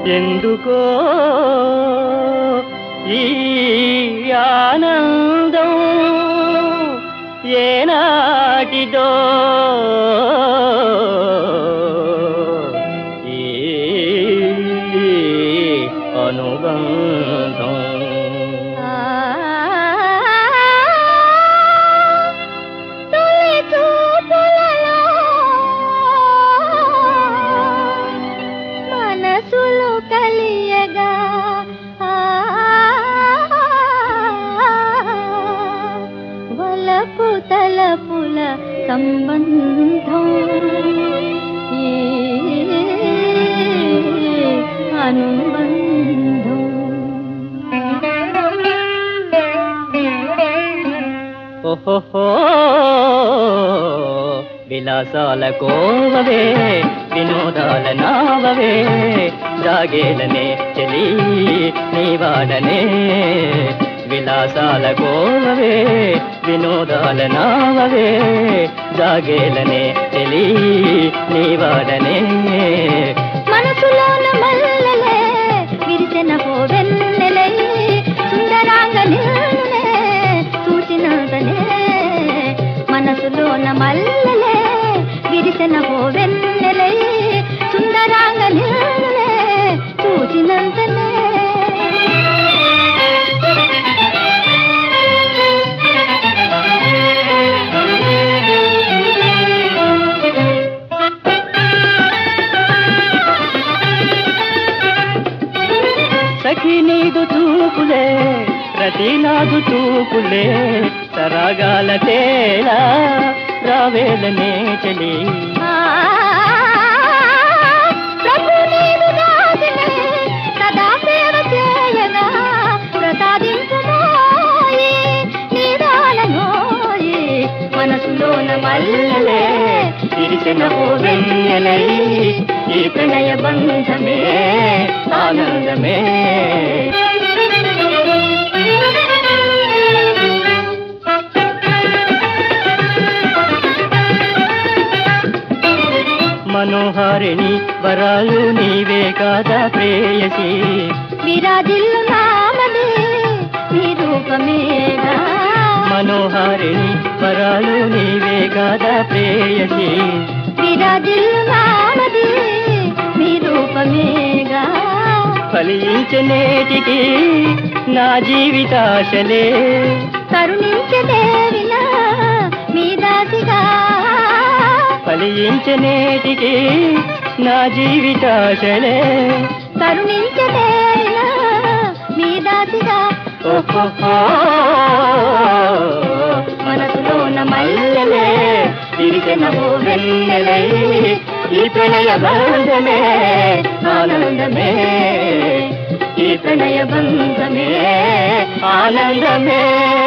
ఎందుకో ఈ ఆనందం ఏనాటిదో ఈ అనుబంధం తొలి చూపులలో మనసులు కలియగా ఆ, వలపు తలపుల సంబంధం ఈ అనుబంధం ఓహో విలాసాల కోవవే వినోదాల నావవే జాగేలనే చెలి నీవాడనే విలాసాల కోవవే వినోదాల నావవే జాగేలనే చెలి నీవాడనే మనసులోన మల్లెలే విరిసిన వెన్నెలై సుందరాంగ నిన్నునే చూసినంతనే మనసులోన మల్లెలే విరిసిన వెన్నెలై సుందరాంగ నిన్నునే చూసినంతనే సఖి నీదు చూపులే ప్రతి నాదు చూపులే సరాగాల తేలా రావేలనే చలి ఆ, ప్రభు నీవు దాసిని సదా సేవ చేయగా ప్రసాదించుమోయి నీదానమోయి మనసులోన మల్లెలే విరిసిన ఓ వెన్నెలై ఈ ప్రణయ బంధమే ఆనందమే మనోహారిణి వరాలు నీవే కాదా ప్రేయసి విరాజిల్లు నామది నీ రూపమేగా మనోహారిణి వరాలు నీవే కాదా ప్రేయసి విరాజిల్లు నామది నీ రూపమేగా ఫలించనేటికి నా జీవితాశలే కరుణించదేవినా మీ దాసిగా ఫలించనేటికి నా జీవితాశలే కరుణించదేవినా మీ దాసిగా ఓహో మనసులోన మల్లెలే విరిసిన ఓ వెన్నెలై ఈ ప్రణయ బంధమే ఆనందమే ఈ ప్రణయ బంధమే ఆనందమే